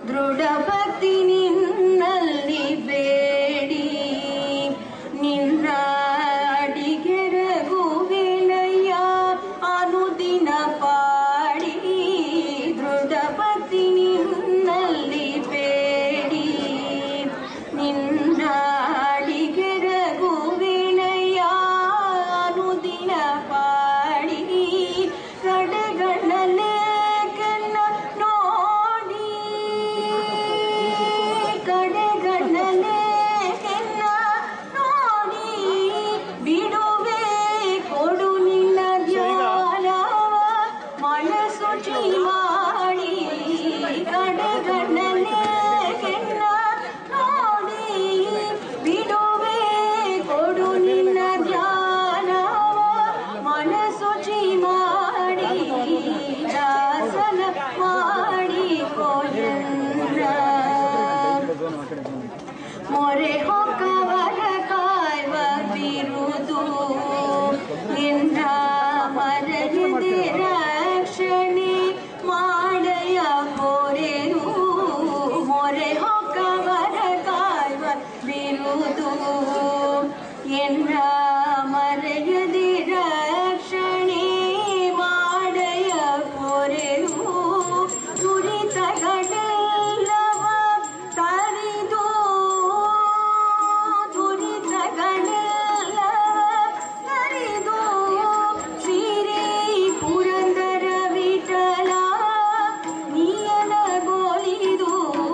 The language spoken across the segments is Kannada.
ದೃಢ ಭಕ್ತಿ ನಿನ್ನಲ್ಲಿ ಬೇಡಿ ನಿನ್ನ ಅಡಿಗೆರಗುವಿನಯ್ಯ ಅನುದಿನ ಪಾಡಿ ದೃಢ ಭಕ್ತಿ ನಿನ್ನಲ್ಲಿ ಬೇಡಿ ನಿನ್ನ ಅಡಿಗೆರಗುವಿನಯ್ಯ ಅನುದಿನ ಪಾಡಿ ಕಡೆಗಣ್ಣಲೆ ಕಣ್ಣ ನೋಡಿ ಕಡೆಗಣ್ಣಲೆ ಕಣ್ಣ ನೋಡಿ ಬಿಡುವೆ ಕೊಡು ನಿನ್ನ ಧ್ಯಾನವ ಮನಸ್ಸುಚಿ ಮಾಡಿ ಕಡೆಗಣ್ಣಲೆ ಕಣ್ಣ ನೋಡಿ ಬಿಡುವೆ ಕೊಡು ನಿನ್ನ ಧ್ಯಾನವ ಮನಸ್ಸುಚಿ ಮಾಡಿ ದಾಸನ ಮಾಡಿ ಕೋಯನ್ನ ಮೊರೆ ಹೊಕ್ಕವರ ಕಾಯ್ವ ಬಿರುದು ನಿನ್ನ ಮರಗಿದೆ ರಕ್ಷಣೆ ಮಾಡಯ ಕೋರೆನು ಮೊರೆ ಹೊಕ್ಕವರ ಕಾಯ್ವ ಬಿರುದು ಎನ್ನ ಮರೆಯದೆ ರಕ್ಷಣೆ ಮಾಡಯ ಕೋರೆನು ದುರಿತಗಳೆಲ್ಲವ ತರಿದು ದುರಿತಗಳೆಲ್ಲವ ತರಿದು ಸಿರಿ ಪುರಂದರ ವಿಠಲ ನೀಯನಗೊಲಿದು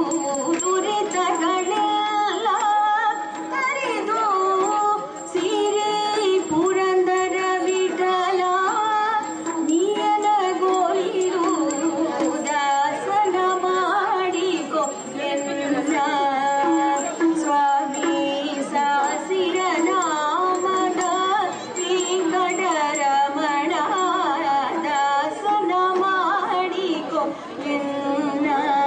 ದುರಿತಗಳೆಲ್ಲ ತರಿದು ಸಿರಿ ಪುರಂದರ ವಿಠಲ ನೀಯನಗೊಲಿದು ದಾಸನ ಮಾಡಿಕೊ ಎನ್ನ ಸ್ವಾಮಿ ಸಾಸಿರ ನಾಮದ ವೆಂಕಟರಮಣ ದಾಸನ ಮಾಡಿಕೊ ಎನ್ನ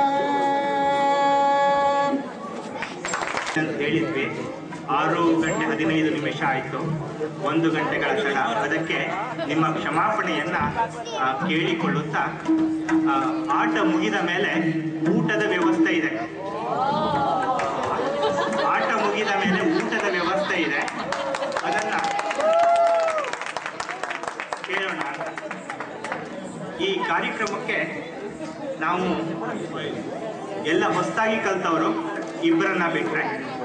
ಅಂತ ಹೇಳಿದ್ವಿ ಆರು ಗಂಟೆ ಹದಿನೈದು ನಿಮಿಷ ಆಯಿತು ಒಂದು ಗಂಟೆಗಳ ಕ್ಷಣ ಅದಕ್ಕೆ ನಿಮ್ಮ ಕ್ಷಮಾಪಣೆಯನ್ನ ಆ, ಕೇಳಿಕೊಳ್ಳುತ್ತಾ ಆ, ಆಟ ಮುಗಿದ ಮೇಲೆ ಊಟದ ವ್ಯವಸ್ಥೆ ಇದೆ ಆಟ ಮುಗಿದ ಮೇಲೆ ಊಟದ ವ್ಯವಸ್ಥೆ ಇದೆ ಅದನ್ನ ಕೇಳೋಣ ಅಂತ ಈ ಕಾರ್ಯಕ್ರಮಕ್ಕೆ ನಾವು ಎಲ್ಲ ಹೊಸದಾಗಿ ಕಲ್ತವರು ಇಬ್ಬರನ್ನ ಬಿಟ್ರೆ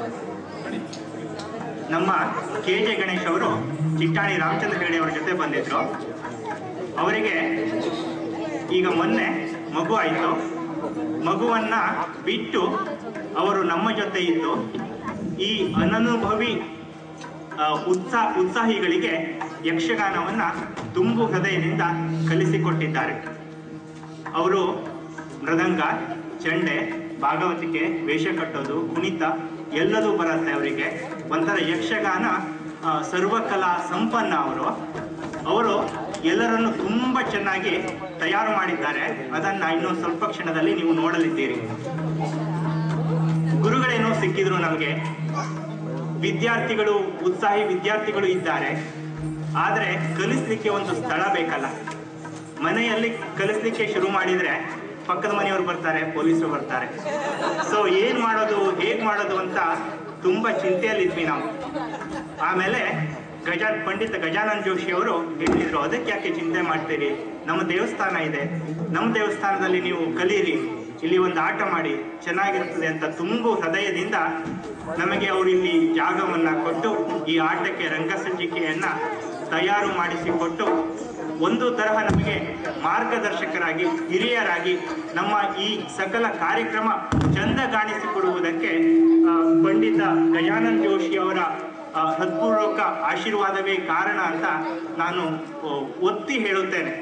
ನಮ್ಮ ಕೆ ಜೆ ಗಣೇಶ್ ಅವರು ಚಿಟ್ಟಾಣಿ ರಾಮಚಂದ್ರ ಹೆಗಡೆ ಅವರ ಜೊತೆ ಬಂದಿದ್ರು ಅವರಿಗೆ ಈಗ ಮೊನ್ನೆ ಮಗು ಆಯಿತು ಮಗುವನ್ನ ಬಿಟ್ಟು ಅವರು ನಮ್ಮ ಜೊತೆ ಇದ್ದು ಈ ಅನನುಭವಿ ಆ, ಉತ್ಸಾಹ ಉತ್ಸಾಹಿಗಳಿಗೆ ಯಕ್ಷಗಾನವನ್ನ ತುಂಬು ಹೃದಯದಿಂದ ಕಲಿಸಿಕೊಟ್ಟಿದ್ದಾರೆ ಅವರು ಮೃದಂಗ ಚಂಡೆ ಭಾಗವತಿಕೆ ವೇಷ ಕಟ್ಟೋದು ಕುಣಿತ ಎಲ್ಲದೂ ಬರುತ್ತೆ ಅವರಿಗೆ ಒಂಥರ ಯಕ್ಷಗಾನ ಆ, ಸರ್ವಕಲಾ ಸಂಪನ್ನ ಅವರು ಅವರು ಎಲ್ಲರನ್ನು ತುಂಬ ಚೆನ್ನಾಗಿ ತಯಾರು ಮಾಡಿದ್ದಾರೆ ಅದನ್ನ ಇನ್ನು ಸ್ವಲ್ಪ ಕ್ಷಣದಲ್ಲಿ ನೀವು ನೋಡಲಿದ್ದೀರಿ ಗುರುಗಳೇನೋ ಸಿಕ್ಕಿದ್ರು ನಮಗೆ ವಿದ್ಯಾರ್ಥಿಗಳು ಉತ್ಸಾಹಿ ವಿದ್ಯಾರ್ಥಿಗಳು ಇದ್ದಾರೆ ಆದರೆ ಕಲಿಸ್ಲಿಕ್ಕೆ ಒಂದು ಸ್ಥಳ ಬೇಕಲ್ಲ ಮನೆಯಲ್ಲಿ ಕಲಿಸ್ಲಿಕ್ಕೆ ಶುರು ಮಾಡಿದ್ರೆ ಪಕ್ಕದ ಮನೆಯವರು ಬರ್ತಾರೆ ಪೊಲೀಸರು ಬರ್ತಾರೆ ಸೊ ಏನ್ ಮಾಡೋದು ಹೇಗ್ ಮಾಡೋದು ಅಂತ ತುಂಬಾ ಚಿಂತೆಯಲ್ಲಿದ್ವಿ ನಾವು ಆಮೇಲೆ ಗಜ ಪಂಡಿತ ಗಜಾನನ್ ಜೋಶಿ ಅವರು ಹೇಳಿದ್ರು ಅದಕ್ಕೆ ಯಾಕೆ ಚಿಂತೆ ಮಾಡ್ತೀರಿ ನಮ್ಮ ದೇವಸ್ಥಾನ ಇದೆ ನಮ್ಮ ದೇವಸ್ಥಾನದಲ್ಲಿ ನೀವು ಕಲೀರಿ ಇಲ್ಲಿ ಒಂದು ಆಟ ಮಾಡಿ ಚೆನ್ನಾಗಿರ್ತದೆ ಅಂತ ತುಂಬು ಹೃದಯದಿಂದ ನಮಗೆ ಅವರು ಇಲ್ಲಿ ಜಾಗವನ್ನ ಕೊಟ್ಟು ಈ ಆಟಕ್ಕೆ ರಂಗಸಜ್ಜಿಕೆಯನ್ನ ತಯಾರು ಮಾಡಿಸಿಕೊಟ್ಟು ಒಂದು ತರಹ ನಮಗೆ ಮಾರ್ಗದರ್ಶಕರಾಗಿ ಹಿರಿಯರಾಗಿ ನಮ್ಮ ಈ ಸಕಲ ಕಾರ್ಯಕ್ರಮ ಚಂದ ಕಾಣಿಸಿಕೊಡುವುದಕ್ಕೆ ಆ, ಪಂಡಿತ ಗಜಾನನ್ ಜೋಶಿ ಅವರ ಆ, ಹೃತ್ಪೂರ್ವಕ ಆಶೀರ್ವಾದವೇ ಕಾರಣ ಅಂತ ನಾನು ಆ, ಒತ್ತಿ ಹೇಳುತ್ತೇನೆ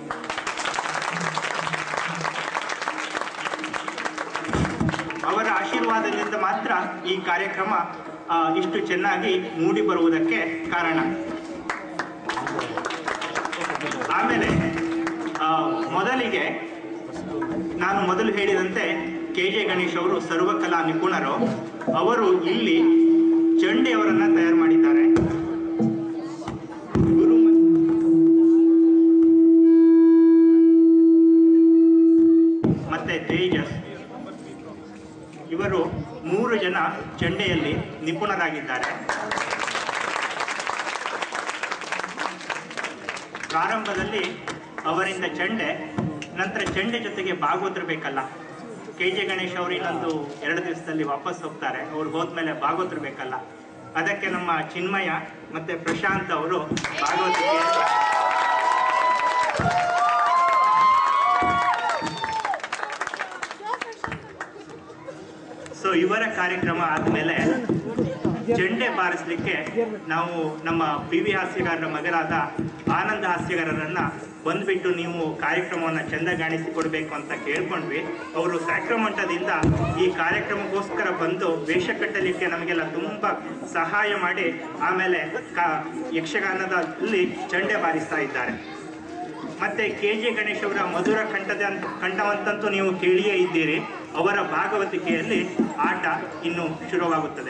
ಅವರ ಆಶೀರ್ವಾದದಿಂದ ಮಾತ್ರ ಈ ಕಾರ್ಯಕ್ರಮ ಆ, ಇಷ್ಟು ಚೆನ್ನಾಗಿ ಮೂಡಿ ಬರುವುದಕ್ಕೆ ಕಾರಣ ಆಮೇಲೆ ಆ, ಮೊದಲಿಗೆ ನಾನು ಮೊದಲು ಹೇಳಿದಂತೆ ಕೆ ಜೆ ಗಣೇಶ್ ಅವರು ಸರ್ವಕಲಾ ನಿಪುಣರು ಅವರು ಇಲ್ಲಿ ಚಂಡಿಯವರನ್ನ ತಯಾರು ಮಾಡಿದ್ದಾರೆ ಗುರು ಮತ್ತೆ ತೇಜಸ್ ಇವರು ಮೂರು ಜನ ಚೆಂಡೆಯಲ್ಲಿ ನಿಪುಣರಾಗಿದ್ದಾರೆ ಪ್ರಾರಂಭದಲ್ಲಿ ಅವರಿಂದ ಚೆಂಡೆ ನಂತರ ಚೆಂಡೆ ಜೊತೆಗೆ ಭಾಗವತರು ಬೇಕಲ್ಲ ಕೆ ಜೆ ಗಣೇಶ್ ಅವರು ಇನ್ನೊಂದು ಎರಡು ದಿವಸದಲ್ಲಿ ವಾಪಸ್ ಹೋಗ್ತಾರೆ ಅವ್ರು ಹೋದ್ಮೇಲೆ ಭಾಗವತರು ಬೇಕಲ್ಲ ಅದಕ್ಕೆ ನಮ್ಮ ಚಿನ್ಮಯ ಮತ್ತೆ ಪ್ರಶಾಂತ್ ಅವರು ಭಾಗವತಿಗೆ ಸೊ ಇವರ ಕಾರ್ಯಕ್ರಮ ಆದ್ಮೇಲೆ ಚೆಂಡೆ ಬಾರಿಸ್ಲಿಕ್ಕೆ ನಾವು ನಮ್ಮ ಪಿ ವಿ ಹಾಸ್ಯಗಾರರ ಮಗರಾದ ಆನಂದ ಹಾಸ್ಯಗಾರರನ್ನ ಬಂದ್ಬಿಟ್ಟು ನೀವು ಕಾರ್ಯಕ್ರಮವನ್ನು ಚೆಂದಗಾಣಿಸಿ ಕೊಡಬೇಕು ಅಂತ ಕೇಳ್ಕೊಂಡ್ವಿ ಅವರು ಸ್ಯಾಕ್ರಮಂಟದಿಂದ ಈ ಕಾರ್ಯಕ್ರಮಕ್ಕೋಸ್ಕರ ಬಂದು ವೇಷ ಕಟ್ಟಲಿಕ್ಕೆ ನಮಗೆಲ್ಲ ತುಂಬಾ ಸಹಾಯ ಮಾಡಿ ಆಮೇಲೆ ಕ ಯಕ್ಷಗಾನದಲ್ಲಿ ಚೆಂಡೆ ಬಾರಿಸ್ತಾ ಇದ್ದಾರೆ ಮತ್ತೆ ಕೆ ಜೆ ಗಣೇಶ್ ಅವರ ಮಧುರ ಕಂಠದ ಕಂಠವಂತಂತೂ ನೀವು ಕೇಳಿಯೇ ಇದ್ದೀರಿ ಅವರ ಭಾಗವತಿಕೆಯಲ್ಲಿ ಆಟ ಇನ್ನು ಶುರುವಾಗುತ್ತದೆ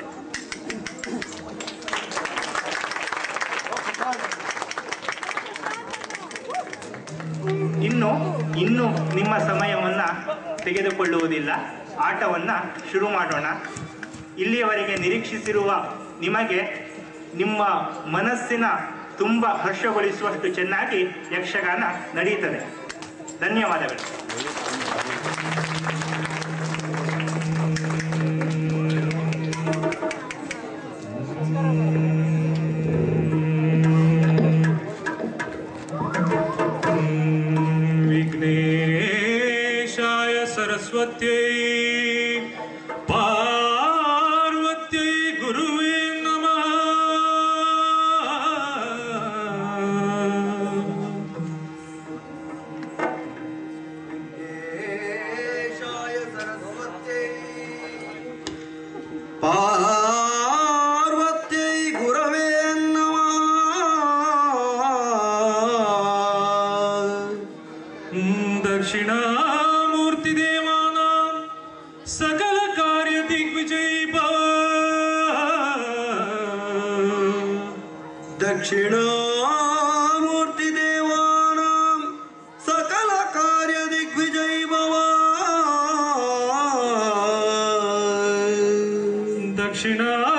ಇನ್ನು ಇನ್ನು ನಿಮ್ಮ ಸಮಯವನ್ನ ತೆಗೆದುಕೊಳ್ಳುವುದಿಲ್ಲ ಆಟವನ್ನ ಶುರು ಮಾಡೋಣ ಇಲ್ಲಿಯವರೆಗೆ ನಿರೀಕ್ಷಿಸಿರುವ ನಿಮಗೆ ನಿಮ್ಮ ಮನಸ್ಸಿನ ತುಂಬ ಹರ್ಷಗೊಳಿಸುವಷ್ಟು ಚೆನ್ನಾಗಿ ಯಕ್ಷಗಾನ ನಡೆಯುತ್ತದೆ ಧನ್ಯವಾದಗಳು विघ्नेशाय सरस्वत्यै पार्वत्यै गुरुवे नमः विघ्नेशाय सरस्वत्यै पार्वत्यै गुरवे नमः दक्षिणामूर्तिदेवानां सकलकार्यदिग्विजयी भव दक्षिणामूर्तिदेवानां सकलकार्यदिग्विजयी भव दक्षिणा